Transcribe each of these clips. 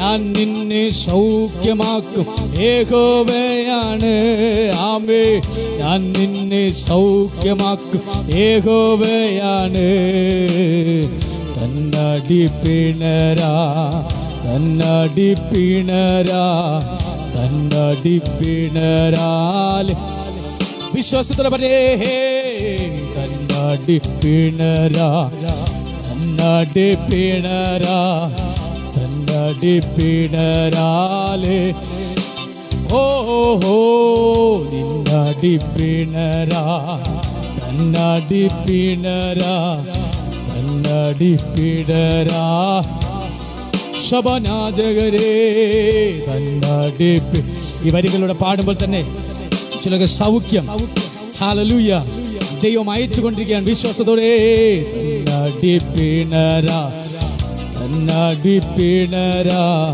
ഞാൻ നിന്നെ സൗഖ്യമാക്കും ഏകോവയാണ് ആമേ ഞാൻ നിന്നെ സൗഖ്യമാക്കും ഏകോവയാണ് തന്നടി പിണരാ തന്നടി പിണരാ തന്നടി പിണരാല് വിശ്വാസത്തോടെ പറഞ്ഞേ തന്നടി പിണരാ തന്നടി പിണരാ തന്നടി പിണരാല് ഓ ഹോ നിന്നടി പിണരാ തന്നടി പിണരാ തന്നടി പിണരാ ശബനാജകരേ തന്നടിപ്പ് ഈ വരികളിലൂടെ പാടുമ്പോൾ തന്നെ ചിലക്ക് സൗഖ്യം ഹാലലൂയ ദൈവം അയച്ചു കൊണ്ടിരിക്കുകയാണ് വിശ്വാസത്തോടെ തന്നടിപ്പിണര തന്നടിപ്പിണര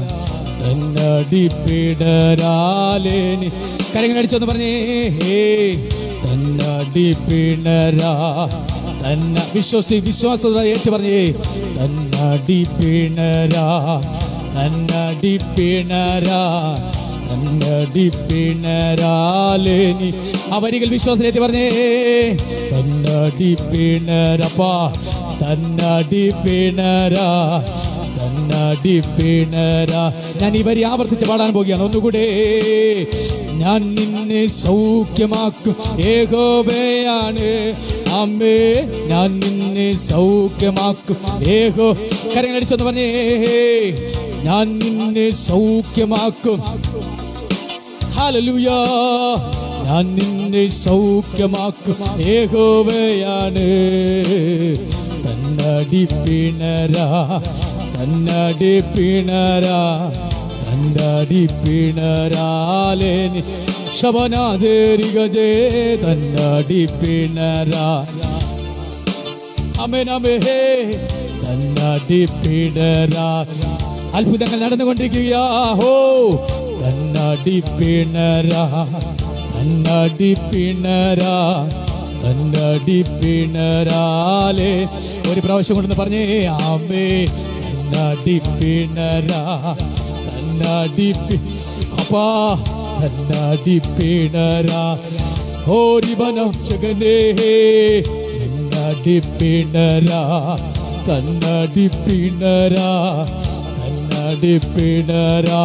തന്നടിപ്പിണരാലേനി കരങ്ങളടിച്ചൊന്ന് പറഞ്ഞേ ഹേ തന്നടിപ്പിണര തന്ന വിശ്വസി വിശ്വാസത ഏറ്റു പറഞ്ഞേ തന്നടി പിണരാ തന്നടി പിണരാ തന്നടി പിണരാലേനി ആ വരികൾ വിശ്വാസത്തിലേറ്റ് പറഞ്ഞേ തന്നടി പിണരപ്പാ തന്നടി പിണരാ തന്നടി പിണര ഞാൻ ഈ വരി ആവർത്തിച്ച് പാടാൻ പോകുകയാണ് ഒന്നുകൂടെ ഞാൻ നിന്നെ സൗഖ്യമാക്കും ഏകോപയാണ് അമ്മേ ഞാൻ നിന്നെ സൗഖ്യമാക്കും ഏകോ കരങ്ങളടിച്ചെന്ന് പറഞ്ഞേ ഞാൻ നിന്നെ സൗഖ്യമാക്കും ഹല്ലേലൂയ ഞാൻ നിന്നെ സൗഖ്യമാക്കും ഏകോവയാണ് തന്നടി പിണരാ തന്നടി പിണരാ തന്നടി പിണരാലേനി ശബനാദേരികജേ തന്നടി പിണരാ അമേനമേ തന്നടി പിണരാ അത്ഭുതങ്ങൾ നടന്നുകൊണ്ടിരിക്കുകയാ ഹോ തന്നടി പിണരാ തന്നടി പിണരാ തന്നടി പിണരാലേ ഒരു പ്രാവശ്യം കൊണ്ടെന്ന് പറഞ്ഞേ ആമേ തന്നടി പിണരാ തന്നടി പി അപ്പാ തന്നടി പിണരാ ഹോരിബനം ജഗനേ തന്നടി പിണരാ തന്നടി പിണരാ തന്നടി പിണരാ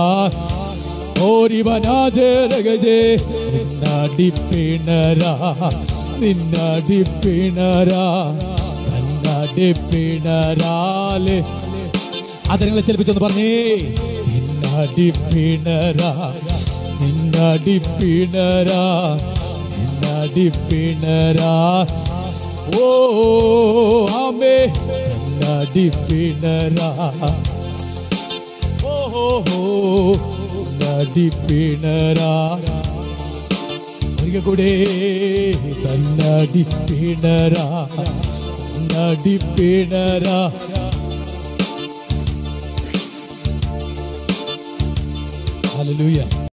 ഓരിവനാജരകജേ നിന്നടി പിണരാ നിന്നടി പിണരാ തന്നടി പിണരാലെ അതിനെ ചലിപ്പിച്ചൊന്ന് പറഞ്ഞേ നിന്നടി പിണരാ നിന്നടി പിണരാ നിന്നടി പിണരാ ഓ ആമേ നിന്നടി പിണരാ ഓഹോ നടിപ്പിണരാ ഒരിക്കൽ കൂടെ തന്നടിപ്പിണരാ നടിപ്പിണരാ ഹല്ലേലൂയ